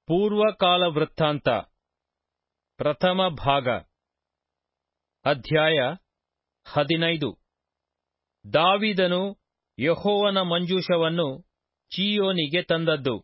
ಪೂರ್ವಕಾಲ ವೃತ್ತಾಂತ ಪ್ರಥಮ ಭಾಗ ಅಧ್ಯಾಯ ಹದಿನೈದು ದಾವಿದನು ಯೆಹೋವನ ಮಂಜೂಷವನ್ನು ಚೀಯೋನಿಗೆ ತಂದದ್ದು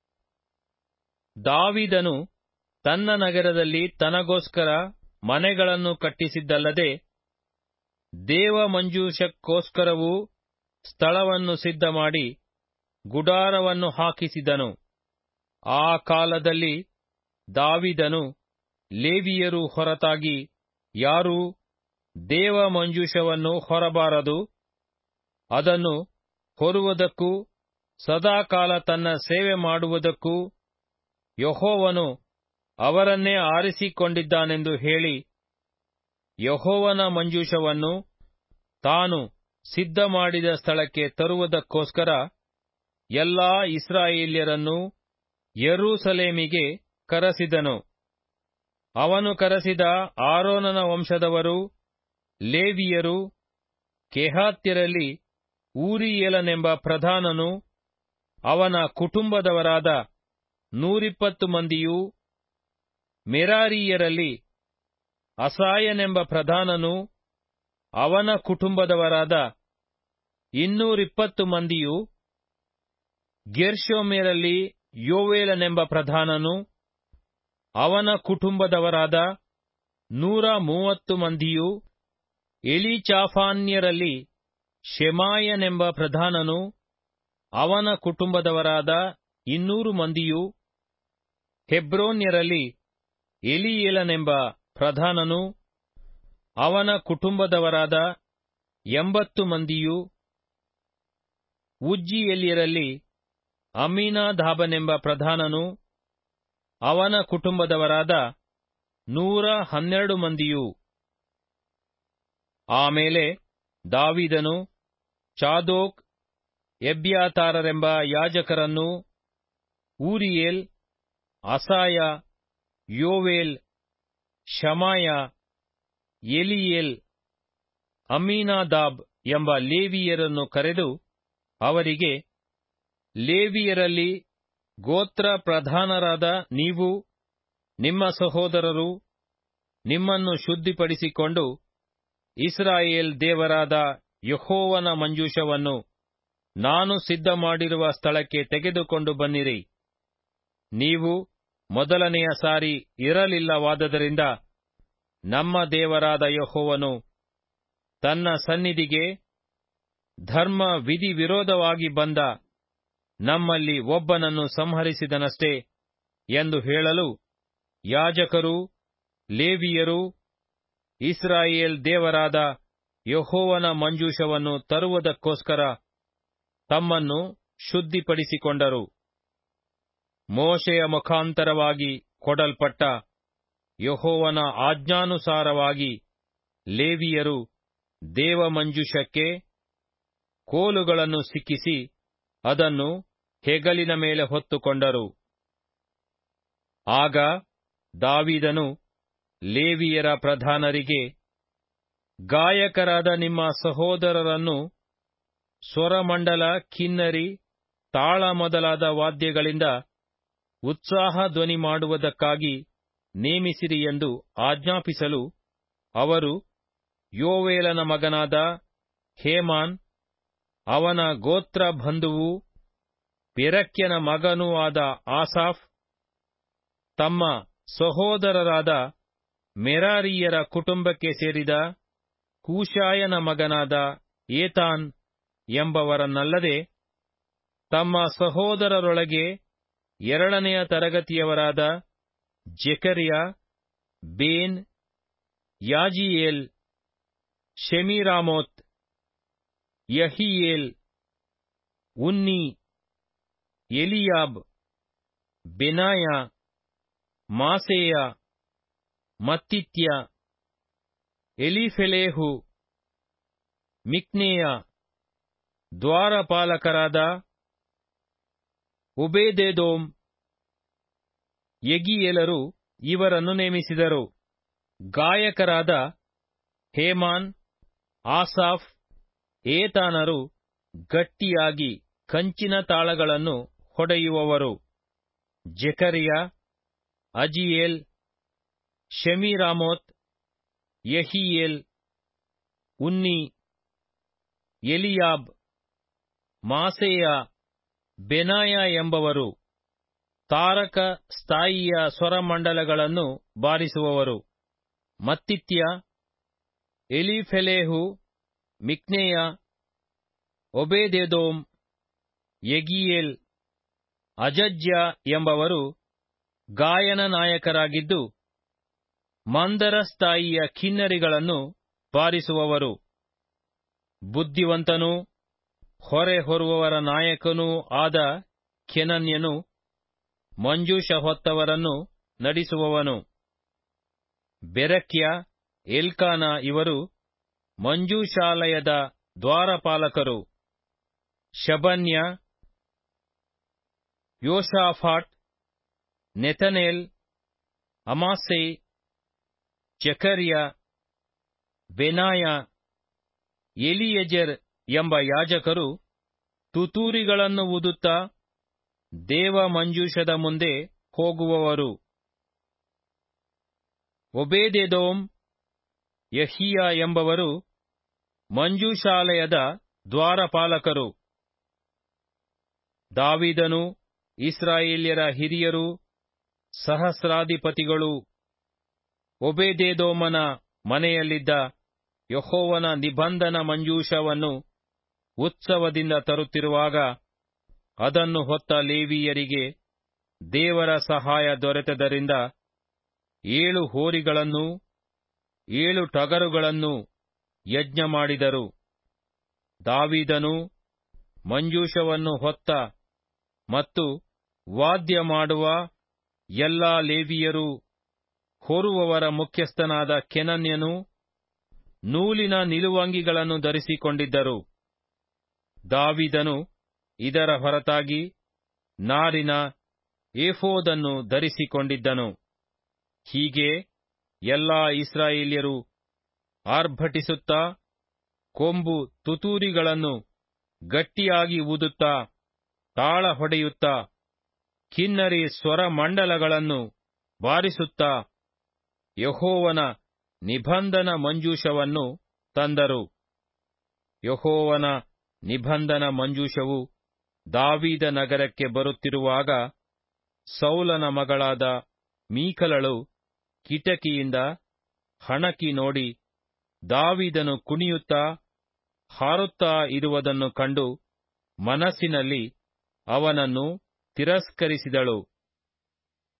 ದಾವಿದನು ತನ್ನ ನಗರದಲ್ಲಿ ತನಗೋಸ್ಕರ ಮನೆಗಳನ್ನು ಕಟ್ಟಿಸಿದ್ದಲ್ಲದೆ ದೇವ ಮಂಜೂಷಕ್ಕೋಸ್ಕರವೂ ಸ್ಥಳವನ್ನು ಸಿದ್ಧಮಾಡಿ ಗುಡಾರವನ್ನು ಹಾಕಿಸಿದನು ಆ ಕಾಲದಲ್ಲಿ ದಾವಿದನು ಲೇವಿಯರು ಹೊರತಾಗಿ ಯಾರೂ ದೇವ ಮಂಜೂಷವನ್ನು ಹೊರಬಾರದು ಅದನ್ನು ಹೊರುವುದಕ್ಕೂ ಸದಾಕಾಲ ತನ್ನ ಸೇವೆ ಮಾಡುವುದಕ್ಕೂ ಯೆಹೋವನು ಅವರನ್ನೇ ಆರಿಸಿಕೊಂಡಿದ್ದಾನೆಂದು ಹೇಳಿ ಯೆಹೋವನ ಮಂಜೂಷವನ್ನು ತಾನು ಸಿದ್ಧಮಾಡಿದ ಸ್ಥಳಕ್ಕೆ ತರುವುದಕ್ಕೋಸ್ಕರ ಎಲ್ಲಾ ಇಸ್ರಾಯೇಲ್ಯರನ್ನೂ ಯೆರೂಸಲೇಮಿಗೆ ಕರೆಸಿದನು ಅವನು ಕರೆಸಿದ ಆರೋನನ ವಂಶದವರು ಲೇವಿಯರು ಕೆಹಾತ್ಯರಲ್ಲಿ ಊರಿಯೇಲನೆಂಬ ಪ್ರಧಾನನು ಅವನ ಕುಟುಂಬದವರಾದ ನೂರಿಪ್ಪತ್ತು ಮಂದಿಯೂ ಮೆರಾರೀಯರಲ್ಲಿ ಅಸಾಯನೆಂಬ ಪ್ರಧಾನನು ಅವನ ಕುಟುಂಬದವರಾದ ಇನ್ನೂರಿಪ್ಪತ್ತು ಮಂದಿಯೂ ಗೆರ್ಷೋಮ್ಯರಲ್ಲಿ ಯೋವೇಲನೆಂಬ ಪ್ರಧಾನನು ಅವನ ಕುಟುಂಬದವರಾದ ನೂರ ಮೂವತ್ತು ಮಂದಿಯೂ ಎಲಿಚಾಫಾನ್ಯರಲ್ಲಿ ಶೆಮಾಯನೆಂಬ ಪ್ರಧಾನನು ಅವನ ಕುಟುಂಬದವರಾದ ಇನ್ನೂರು ಮಂದಿಯೂ ಹೆಬ್ರೋನ್ಯರಲ್ಲಿ ಎಲಿಯೇಲನೆಂಬ ಪ್ರಧಾನನು ಅವನ ಕುಟುಂಬದವರಾದ ಎಂಬತ್ತು ಮಂದಿಯೂ ಉಜ್ಜಿಯೆಲ್ಯರಲ್ಲಿ ಅಮ್ಮೀನಾದಾಬನೆಂಬ ಪ್ರಧಾನನು ಅವನ ಕುಟುಂಬದವರಾದ ನೂರ ಹನ್ನೆರಡು ಮಂದಿಯೂ ಆಮೇಲೆ ದಾವಿದನು ಚಾದೋಕ್ ಎಬ್ಯಾತಾರರೆಂಬ ಯಾಜಕರನ್ನೂ ಊರಿಯೇಲ್ ಅಸಾಯ ಯೋವೇಲ್ ಶಮಾಯ ಎಲಿಯೇಲ್ ಅಮ್ಮೀನಾದಾಬ್ ಎಂಬ ಲೇವಿಯರನ್ನು ಕರೆದು ಅವರಿಗೆ ಲೇವಿಯರಲ್ಲಿ ಗೋತ್ರ ಪ್ರಧಾನರಾದ ನೀವು ನಿಮ್ಮ ಸಹೋದರರು ನಿಮ್ಮನ್ನು ಶುದ್ಧಿಪಡಿಸಿಕೊಂಡು ಇಸ್ರಾಯೇಲ್ ದೇವರಾದ ಯೆಹೋವನ ಮಂಜೂಷವನ್ನು ನಾನು ಸಿದ್ಧಮಾಡಿರುವ ಸ್ಥಳಕ್ಕೆ ತೆಗೆದುಕೊಂಡು ಬನ್ನಿರಿ ನೀವು ಮೊದಲನೆಯ ಸಾರಿ ಇರಲಿಲ್ಲವಾದದರಿಂದ ನಮ್ಮ ದೇವರಾದ ಯೆಹೋವನು ತನ್ನ ಸನ್ನಿಧಿಗೆ ಧರ್ಮ ವಿಧಿ ವಿರೋಧವಾಗಿ ಬಂದ ನಮ್ಮಲ್ಲಿ ಒಬ್ಬನನ್ನು ಸಂಹರಿಸಿದನಷ್ಟೇ ಎಂದು ಹೇಳಲು ಯಾಜಕರೂ ಲೇವಿಯರೂ ಇಸ್ರಾಯೇಲ್ ದೇವರಾದ ಯೆಹೋವನ ಮಂಜೂಷವನ್ನು ತರುವುದಕ್ಕೋಸ್ಕರ ತಮ್ಮನ್ನು ಶುದ್ಧಿಪಡಿಸಿಕೊಂಡರು ಮೋಶೆಯ ಮುಖಾಂತರವಾಗಿ ಕೊಡಲ್ಪಟ್ಟ ಯೆಹೋವನ ಆಜ್ಞಾನುಸಾರವಾಗಿ ಲೇವಿಯರು ದೇವಮಂಜೂಷಕ್ಕೆ ಕೋಲುಗಳನ್ನು ಸಿಕ್ಕಿಸಿ ಅದನ್ನು ಹೆಗಲಿನ ಮೇಲೆ ಹೊತ್ತುಕೊಂಡರು ಆಗ ದಾವಿದನು ಲೇವಿಯರ ಪ್ರಧಾನರಿಗೆ ಗಾಯಕರಾದ ನಿಮ್ಮ ಸಹೋದರರನ್ನು ಸ್ವರಮಂಡಲ ಕಿನ್ನರಿ ತಾಳ ಮೊದಲಾದ ವಾದ್ಯಗಳಿಂದ ಉತ್ಸಾಹ ಧ್ವನಿ ಮಾಡುವುದಕ್ಕಾಗಿ ನೇಮಿಸಿರಿ ಎಂದು ಆಜ್ಞಾಪಿಸಲು ಅವರು ಯೋವೇಲನ ಮಗನಾದ ಹೇಮಾನ್ ಅವನ ಗೋತ್ರ ಬಂಧುವೂ ಪೆರಕ್ಯನ ಮಗನೂ ಆದ ಆಸಾಫ್ ತಮ್ಮ ಸಹೋದರರಾದ ಮೆರಾರಿಯರ ಕುಟುಂಬಕ್ಕೆ ಸೇರಿದ ಕೂಶಾಯನ ಮಗನಾದ ಏತಾನ್ ಎಂಬವರನ್ನಲ್ಲದೆ ತಮ್ಮ ಸಹೋದರರೊಳಗೆ ಎರಡನೆಯ ತರಗತಿಯವರಾದ ಜೆಕರ್ಯ ಬೇನ್ ಯಾಜಿಯೇಲ್ ಶೆಮಿರಾಮೋತ್ ಯಹಿಯೇಲ್ ಉನ್ನಿ ಎಲಿಯಾಬ್ ಬೆನಾಯ ಮಾಸೇಯ ಮತ್ತಿತ್ಯ ಎಲಿಫೆಲೇಹು ಮಿಕ್ನೇಯ ದ್ವಾರಪಾಲಕರಾದ ಉಬೇದೆದೋಮ್ ಯಗಿಯೇಲರು ಇವರನ್ನು ನೇಮಿಸಿದರು ಗಾಯಕರಾದ ಹೇಮಾನ್ ಆಸಾಫ್ ಏತಾನರು ಗಟ್ಟಿಯಾಗಿ ಕಂಚಿನ ತಾಳಗಳನ್ನು ಹೊಡೆಯುವವರು ಜೆಕರಿಯ ಅಜಿಯೇಲ್ ಶೆಮಿರಾಮೋತ್ ಯಹಿಯೇಲ್ ಉನ್ನಿ ಎಲಿಯಾಬ್ ಮಾಸೇಯ ಬೆನಾಯ ಎಂಬವರು ತಾರಕ ಸ್ಥಾಯಿಯ ಸ್ವರಮಂಡಲಗಳನ್ನು ಬಾರಿಸುವವರು ಮತ್ತಿತ್ಯ ಎಲಿಫೆಲೇಹು ಮಿಕ್ನೇಯ ಒಬೇದೆದೋಮ್ ಯಗಿಯೇಲ್ ಅಜಜ್ಯ ಎಂಬವರು ಗಾಯನ ನಾಯಕರಾಗಿದ್ದು ಮಂದರ ಸ್ಥಾಯಿಯ ಕಿನ್ನರಿಗಳನ್ನು ಬಾರಿಸುವವರು ಬುದ್ಧಿವಂತನೂ ಹೊರೆ ಹೊರುವವರ ನಾಯಕನೂ ಆದ ಕೆನನ್ಯನು ಮಂಜೂಷ ಹೊತ್ತವರನ್ನು ನಡೆಸುವವನು ಬೆರಕ್ಯ ಎಲ್ಕಾನ ಇವರು ಮಂಜೂಷಾಲಯದ ದ್ವಾರಪಾಲಕರು ಶಬನ್ಯ ಯೋಷಾಫಾಟ್ ನೆತನೇಲ್ ಅಮಾಸೈ ಜಕರ್ಯ ಬೆನಾಯ ಎಲಿಯಜರ್ ಎಂಬ ಯಾಜಕರು ತುತೂರಿಗಳನ್ನು ಊದುತ್ತಾ ದೇವ ಮಂಜೂಷದ ಮುಂದೆ ಹೋಗುವವರು ಒಬೇದೆದೋಮ್ ಯಹಿಯ ಎಂಬವರು ಮಂಜೂಷಾಲಯದ ದ್ವಾರಪಾಲಕರು ದಾವಿದನು ಇಸ್ರಾಯೇಲ್ಯರ ಹಿರಿಯರು ಸಹಸ್ರಾಧಿಪತಿಗಳು ಒಬೇದೆದೋಮನ ಮನೆಯಲ್ಲಿದ್ದ ಯಹೋವನ ನಿಬಂಧನ ಮಂಜೂಷವನ್ನು ಉತ್ಸವದಿಂದ ತರುತ್ತಿರುವಾಗ ಅದನ್ನು ಹೊತ್ತ ಲೇವಿಯರಿಗೆ ದೇವರ ಸಹಾಯ ದೊರೆತದರಿಂದ ಏಳು ಹೋರಿಗಳನ್ನೂ ಏಳು ಟಗರುಗಳನ್ನೂ ಯಜ್ಞ ಮಾಡಿದರು ದಾವಿದನು ಮಂಜೂಷವನ್ನು ಹೊತ್ತ ಮತ್ತು ವಾದ್ಯ ಮಾಡುವ ಎಲ್ಲಾ ಲೇವಿಯರು ಹೊರುವವರ ಮುಖ್ಯಸ್ಥನಾದ ಕೆನನ್ಯನು ನೂಲಿನ ನಿಲುವಂಗಿಗಳನ್ನು ಧರಿಸಿಕೊಂಡಿದ್ದರು ದಾವಿದನು ಇದರ ಹೊರತಾಗಿ ನಾರಿನ ಏಫೋದನ್ನು ಧರಿಸಿಕೊಂಡಿದ್ದನು ಹೀಗೆ ಎಲ್ಲಾ ಇಸ್ರಾಯೇಲ್ಯರು ಆರ್ಭಟಿಸುತ್ತಾ ಕೊಂಬು ತುತೂರಿಗಳನ್ನು ಗಟ್ಟಿಯಾಗಿ ಊದುತ್ತಾ ತಾಳ ಹೊಡೆಯುತ್ತಾ ಕಿನ್ನರಿ ಸ್ವರಮಂಡಲಗಳನ್ನು ಬಾರಿಸುತ್ತಾ ಯಹೋವನ ನಿಬಂಧನ ಮಂಜೂಷವನ್ನು ತಂದರು ಯಹೋವನ ನಿಬಂಧನ ಮಂಜೂಷವು ದಾವೀದ ನಗರಕ್ಕೆ ಬರುತ್ತಿರುವಾಗ ಸೌಲನ ಮಗಳಾದ ಮೀಕಲಳು ಕಿಟಕಿಯಿಂದ ಹಣಕಿ ನೋಡಿ ದಾವಿದನು ಕುಣಿಯುತ್ತಾ ಹಾರುತ್ತಾ ಇರುವುದನ್ನು ಕಂಡು ಮನಸ್ಸಿನಲ್ಲಿ ಅವನನ್ನು ತಿರಸ್ಕರಿಸಿದಳು